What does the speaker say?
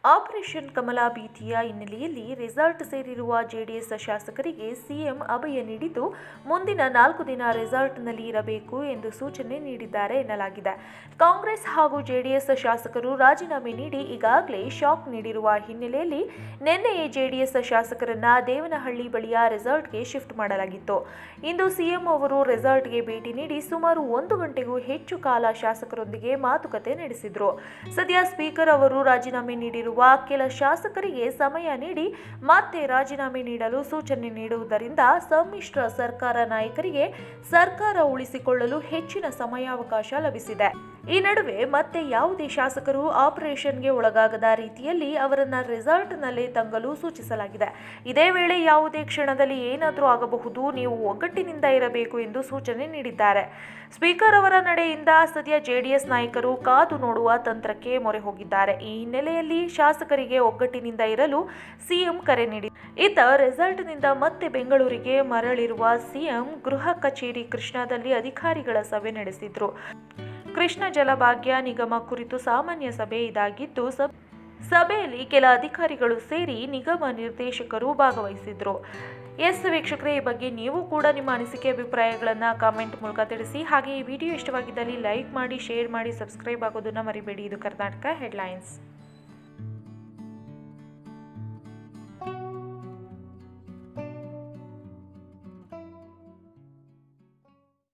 operation ಕಮಲ ಭೀತಿಯ ಹಿನ್ನೆಲೆಯಲ್ಲಿ resort ಸೇರಿರುವ ಜೆಡಿಎಸ್ ಶಾಸಕರಿಗೆ ಸಿಎಂ ಅಭಯ ನೀಡಿದ್ದು ಮುಂದಿನ ನಾಲ್ಕು ದಿನ ರೆಸಾರ್ಟ್ನಲ್ಲಿ ಇರಬೇಕು ಎಂದು ಸೂಚನೆ ನೀಡಿದ್ದಾರೆ ಎನ್ನಲಾಗಿದೆ ಕಾಂಗ್ರೆಸ್ ಹಾಗೂ ಜೆಡಿಎಸ್ ಶಾಸಕರು ರಾಜೀನಾಮೆ ನೀಡಿ ಈಗಾಗಲೇ ಶಾಕ್ ನೀಡಿರುವ ಹಿನ್ನೆಲೆಯಲ್ಲಿ ನಿನ್ನೆಯೇ ಜೆಡಿಎಸ್ ಶಾಸಕರನ್ನ ದೇವನಹಳ್ಳಿ ಬಳಿಯ ರೆಸಾರ್ಟ್ಗೆ ಶಿಫ್ಟ್ ಮಾಡಲಾಗಿತ್ತು ಇಂದು ಸಿಎಂ ಅವರು ರೆಸಾರ್ಟ್ಗೆ ಭೇಟಿ ನೀಡಿ ಸುಮಾರು ಒಂದು ಗಂಟೆಗೂ ಹೆಚ್ಚು ಕಾಲ ಶಾಸಕರೊಂದಿಗೆ ಮಾತುಕತೆ ನಡೆಸಿದ್ರು ಸದ್ಯ ಸ್ಪೀಕರ್ ಅವರು ರಾಜೀನಾಮೆ ನೀಡಿರುವ ಕೆಲ ಶಾಸಕರಿಗೆ ಸಮಯ ನೀಡಿ ಮತ್ತೆ ರಾಜೀನಾಮೆ ನೀಡಲು ಸೂಚನೆ ನೀಡುವುದರಿಂದ ಸಮ್ಮಿಶ್ರ ಸರ್ಕಾರ ನಾಯಕರಿಗೆ ಸರ್ಕಾರ ಉಳಿಸಿಕೊಳ್ಳಲು ಹೆಚ್ಚಿನ ಸಮಯಾವಕಾಶ ಲಭಿಸಿದೆ ಈ ನಡುವೆ ಮತ್ತೆ ಯಾವುದೇ ಶಾಸಕರು ಆಪರೇಷನ್ಗೆ ಒಳಗಾಗದ ರೀತಿಯಲ್ಲಿ ಅವರನ್ನ ರೆಸಾರ್ಟ್ನಲ್ಲೇ ತಂಗಲು ಸೂಚಿಸಲಾಗಿದೆ ಇದೇ ವೇಳೆ ಯಾವುದೇ ಕ್ಷಣದಲ್ಲಿ ಏನಾದರೂ ಆಗಬಹುದು ನೀವು ಒಗ್ಗಟ್ಟಿನಿಂದ ಇರಬೇಕು ಎಂದು ಸೂಚನೆ ನೀಡಿದ್ದಾರೆ ಸ್ಪೀಕರ್ ಅವರ ನಡೆಯಿಂದ ಸದ್ಯ ಜೆಡಿಎಸ್ ನಾಯಕರು ಕಾದು ನೋಡುವ ತಂತ್ರಕ್ಕೆ ಮೊರೆ ಹೋಗಿದ್ದಾರೆ ಈ ಹಿನ್ನೆಲೆಯಲ್ಲಿ ಶಾಸಕರಿಗೆ ಒಗ್ಗಟ್ಟಿನಿಂದ ಇರಲು ಸಿಎಂ ಕರೆ ನೀಡಿ ಇತ್ತ ರೆಸಾರ್ಟ್ನಿಂದ ಮತ್ತೆ ಬೆಂಗಳೂರಿಗೆ ಮರಳಿರುವ ಸಿಎಂ ಗೃಹ ಕಚೇರಿ ಕೃಷ್ಣಾದಲ್ಲಿ ಅಧಿಕಾರಿಗಳ ಸಭೆ ನಡೆಸಿದ್ರು ಕೃಷ್ಣ ಜಲಭಾಗ್ಯ ನಿಗಮ ಕುರಿತು ಸಾಮಾನ್ಯ ಸಭೆ ಇದಾಗಿದ್ದು ಸಬ್- ಸಭೆಯಲ್ಲಿ ಕೆಲ ಅಧಿಕಾರಿಗಳು ಸೇರಿ ನಿಗಮ ನಿರ್ದೇಶಕರು ಭಾಗವಹಿಸಿದ್ರು ಎಸ್ ವೀಕ್ಷಕರೇ ಈ ಬಗ್ಗೆ ನೀವು ಕೂಡ ನಿಮ್ಮ ಅನಿಸಿಕೆ ಅಭಿಪ್ರಾಯಗಳನ್ನು ಕಾಮೆಂಟ್ ಮೂಲಕ ತಿಳಿಸಿ ಹಾಗೆ ಈ ವಿಡಿಯೋ ಇಷ್ಟವಾಗಿದ್ದಲ್ಲಿ ಲೈಕ್ ಮಾಡಿ ಶೇರ್ ಮಾಡಿ ಸಬ್ಸ್ಕ್ರೈಬ್ ಆಗೋದನ್ನ ಮರಿಬೇಡಿ ಇದು ಕರ್ನಾಟಕ ಹೆಡ್ಲೈನ್ಸ್